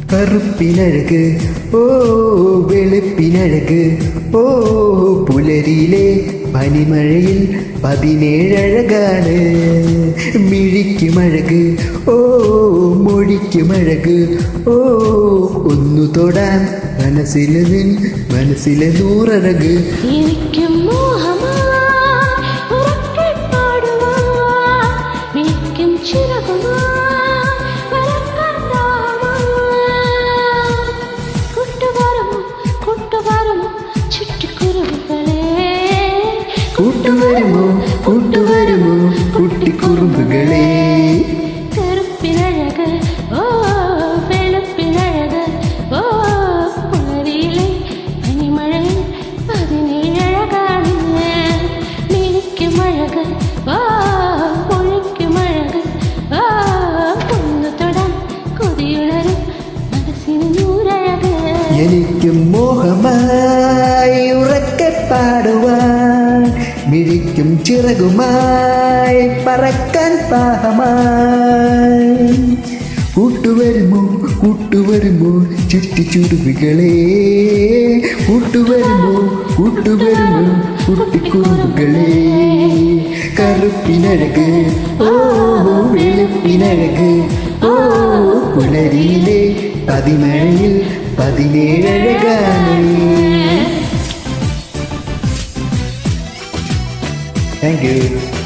കറുപ്പിനഴക് ഓ വെളുപ്പിനഴക് ഓ പുലരിയിലെ പനിമഴയിൽ പതിനേഴഴകാണ് മിഴിക്കുമഴക് ഓ മൊഴിക്കുമഴക് ഓ ഒന്നു തൊടാൻ മനസ്സിലെ നിൻ മനസ്സിലെ നൂറഴക് എനിക്കും മോഹമായി ഉറക്കെ പാടുവാൻ മിഴിക്കും ചിറകുമായി പറക്കാൻ ദാഹമായി. കൂട്ടുവരുമോ കൂട്ടുവരുമോ ചുറ്റിക്കുരുവികളെ കൂട്ടുവരുമോ കൂട്ടുവരുമോ കുട്ടിക്കുറുമ്പുകളെ കറുപ്പിനഴക് ഓ വെളുപ്പിനഴക് ഓ പുലരിയിലെ പനിമഴയിൽ പതിനേഴഴകാണ് മിഴിക്കുമഴക് ഓ പൊഴിക്കുമഴക് ഓ ഒന്ന് തൊടാൻ കൊതിയുണരും മനസ്സിന് നൂറഴക് എനിക്കും മോഹമായി ഉറക്കെ പാടുവാൻ മിഴിക്കും ചിറകുമായി പറക്കാൻ പാഹമായി കൂട്ടുവരുമോ കൂട്ടുവരുമോ ചുറ്റിച്ചുരുവികളെ കൂട്ടുവരുമോ കൂട്ടുവരുമോ കുട്ടിക്കുറുമ്പുകളെ കറുപ്പിനഴക് ഓ വെളുപ്പിനഴക് ഓ പുലരിയിലെ പതിമഴയിൽ പതിനേഴഴകാണ് താങ്ക് യു